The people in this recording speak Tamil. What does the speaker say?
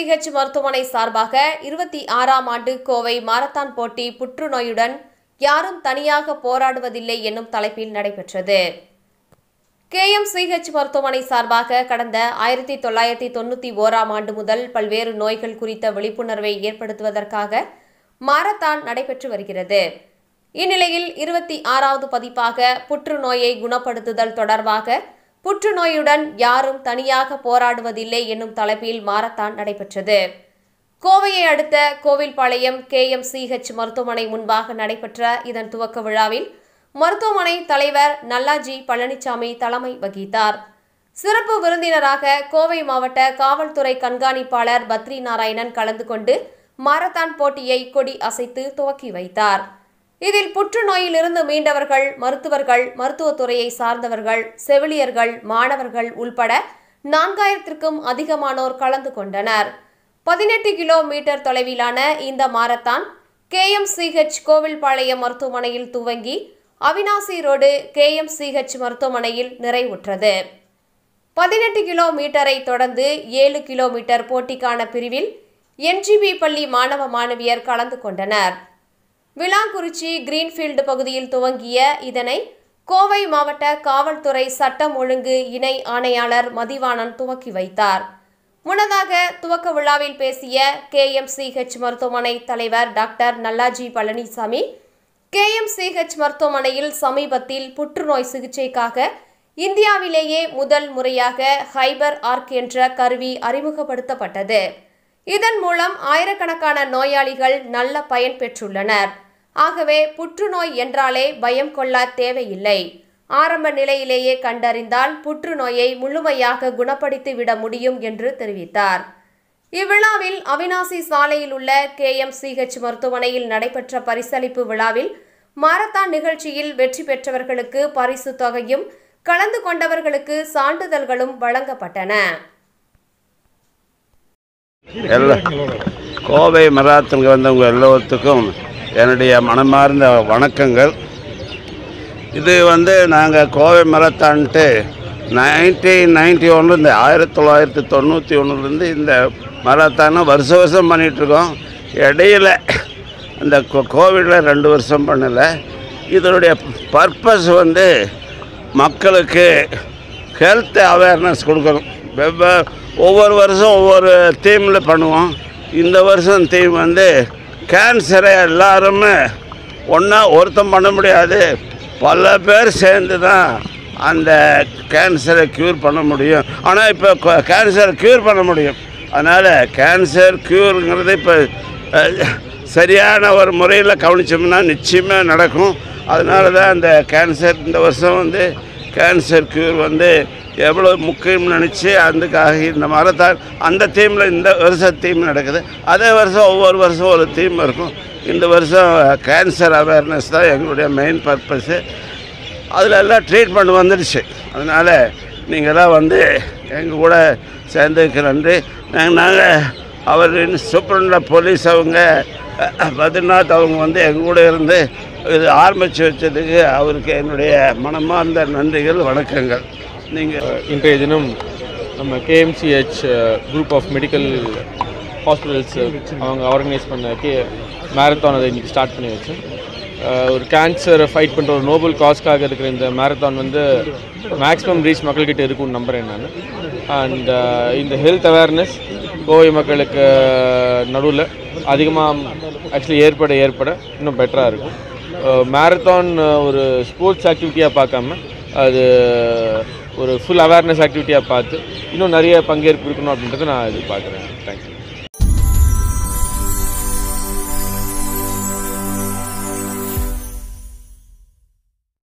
கேஎம்சிஹெச் மருத்துவமனை சார்பாக இருபத்தி ஆறாம் ஆண்டு கோவை மாரத்தான் போட்டி புற்றுநோயுடன் யாரும் தனியாக போராடுவதில்லை என்னும் தலைப்பில் நடைபெற்றது கேஎம்சிஹெச் மருத்துவமனை சார்பாக கடந்த ஆயிரத்தி தொள்ளாயிரத்தி தொண்ணூற்றி ஓராம் ஆண்டு முதல் பல்வேறு நோய்கள் குறித்த விழிப்புணர்வை ஏற்படுத்துவதற்காக மாரத்தான் நடைபெற்று வருகிறது இந்நிலையில் இருபத்தி ஆறாவது பதிப்பாக புற்றுநோயை குணப்படுத்துதல் தொடர்பாக புற்றுநோயுடன் யாரும் தனியாக போராடுவதில்லை என்னும் தலைப்பில் மாரத்தான் நடைபெற்றது கோவையை அடுத்த கோவில்பாளையம் கேஎம்சிஹெச் மருத்துவமனை முன்பாக நடைபெற்ற இதன் துவக்க விழாவில் மருத்துவமனை தலைவர் நல்லாஜி பழனிசாமி தலைமை வகித்தார் சிறப்பு விருந்தினராக கோவை மாவட்ட காவல்துறை கண்காணிப்பாளர் பத்ரி நாராயணன் கலந்து கொண்டு மாரத்தான் போட்டியை கொடி அசைத்து துவக்கி வைத்தார் இதில் புற்றுநோயிலிருந்து மீண்டவர்கள் மருத்துவர்கள் மருத்துவத்துறையை சார்ந்தவர்கள் செவிலியர்கள் மாணவர்கள் உள்பட நான்காயிரத்திற்கும் அதிகமானோர் கலந்து கொண்டனர் பதினெட்டு கிலோமீட்டர் தொலைவிலான இந்த மாரத்தான் கேஎம்சிஹெச் கோவில்பாளையம் மருத்துவமனையில் துவங்கி அவினாசி ரோடு கேஎம்சிஹெச் மருத்துவமனையில் நிறைவுற்றது பதினெட்டு கிலோமீட்டரை தொடர்ந்து ஏழு கிலோமீட்டர் போட்டிக்கான பிரிவில் என்ஜிபி பள்ளி மாணவ மாணவியர் கலந்து கொண்டனர் விளாங்குறிச்சி கிரீன்ஃபீல்டு பகுதியில் துவங்கிய இதனை கோவை மாவட்ட காவல்துறை சட்டம் ஒழுங்கு இணை ஆணையாளர் மதிவாணன் துவக்கி வைத்தார் முன்னதாக துவக்க விழாவில் பேசிய கேஎம்சிஹெச் மருத்துவமனை தலைவர் டாக்டர் நல்லாஜி பழனிசாமி கேஎம்சிஹெச் மருத்துவமனையில் சமீபத்தில் புற்றுநோய் சிகிச்சைக்காக இந்தியாவிலேயே முதல் முறையாக ஹைபர் ஆர்க் என்ற கருவி அறிமுகப்படுத்தப்பட்டது இதன் மூலம் ஆயிரக்கணக்கான நோயாளிகள் நல்ல பயன் பெற்றுள்ளனர் ஆகவே புற்றுநோய் என்றாலே பயம் கொள்ள தேவையில்லை ஆரம்ப நிலையிலேயே கண்டறிந்தால் புற்றுநோயை முழுமையாக குணப்படுத்தி விட முடியும் என்று தெரிவித்தார் இவ்விழாவில் அவினாசி சாலையில் உள்ள கேஎம்சிஹெச் மருத்துவமனையில் நடைபெற்ற பரிசளிப்பு விழாவில் மாரத்தான் நிகழ்ச்சியில் வெற்றி பெற்றவர்களுக்கு பரிசு தொகையும் கலந்து கொண்டவர்களுக்கு சான்றிதழ்களும் வழங்கப்பட்டன எல்லா கோவை மராத்தனுக்கு வந்தவங்க எல்லோத்துக்கும் என்னுடைய மனமார்ந்த வணக்கங்கள் இது வந்து நாங்கள் கோவை மரத்தான்ட்டு நைன்டீன் நைன்டி ஒன்றுலேருந்து ஆயிரத்தி தொள்ளாயிரத்தி தொண்ணூற்றி ஒன்றுலேருந்து இந்த மரத்தானை வருஷ வருஷம் பண்ணிகிட்ருக்கோம் இடையில இந்த கோவிடில் ரெண்டு வருஷம் பண்ணலை இதனுடைய பர்பஸ் வந்து மக்களுக்கு ஹெல்த் அவேர்னஸ் கொடுக்கணும் வெவ்வேறு ஒவ்வொரு வருஷம் ஒவ்வொரு தீமில் பண்ணுவோம் இந்த வருஷம் தீம் வந்து கேன்சரை எல்லாருமே ஒன்றா ஒருத்தன் பண்ண முடியாது பல பேர் சேர்ந்து தான் அந்த கேன்சரை க்யூர் பண்ண முடியும் ஆனால் இப்போ கேன்சரை க்யூர் பண்ண முடியும் அதனால் கேன்சர் க்யூருங்கிறது இப்போ அஹ், சரியான ஒரு முறையில் கவனிச்சோம்னா நிச்சயமாக நடக்கும் அதனால தான் அந்த கேன்சர் இந்த வருஷம் வந்து கேன்சர் க்யூர் வந்து எவ்வளோ முக்கியம்னு நினச்சி அதுக்காக இந்த மரத்தான் அந்த தீமில் இந்த வருஷம் தீம் நடக்குது அதே வருஷம் ஒவ்வொரு வருஷம் ஒரு தீம் இருக்கும் இந்த வருஷம் கேன்சர் அவேர்னஸ் தான் எங்களுடைய மெயின் பர்பஸ்ஸு அதில் எல்லாம் ட்ரீட்மெண்ட் வந்துடுச்சு அதனால் நீங்களாம் வந்து எங்கள் கூட சேர்ந்ததுக்கு நன்றி நாங்கள் நாங்கள் அவர் சூப்பரண்ட் போலீஸ் அவங்க அஹ், பத்ரிநாத் அவங்க வந்து எங்கள் கூட இருந்து இது ஆரம்பித்து வச்சதுக்கு அவருக்கு என்னுடைய மனமார்ந்த நன்றிகள் வணக்கங்கள் நீங்கள் இன்றைய தினம் நம்ம KMCH group of medical hospitals அவங்க ஆர்கனைஸ் பண்ண கே மேரத்தான் அதை இன்றைக்கி ஸ்டார்ட் பண்ணி வச்சு அஹ், ஒரு கேன்சரை ஃபைட் பண்ணுற ஒரு நோபல் காஸ்க்காக இருக்கிற இந்த மேரத்தான் வந்து மேக்ஸிமம் ரீச் மக்கள்கிட்ட இருக்கும்னு நம்புகிறேன் நான் அண்ட் இந்த ஹெல்த் அவேர்னஸ் கோவை மக்களுக்கு நடுவில் அதிகமாக ஆக்சுவலி ஏற்பட ஏற்பட இன்னும் பெட்டராக இருக்கும் மேரத்தான் ஒரு ஸ்போர்ட்ஸ் ஆக்டிவிட்டியாக பார்க்காம அது ஒரு ஃபுல் அவேர்னஸ் ஆக்டிவிட்டியாக பார்த்து இன்னும் நிறைய பங்கேற்பு இருக்கணும் அப்படின்றத நான் எதிர்பார்க்குறேன் தேங்க்யூ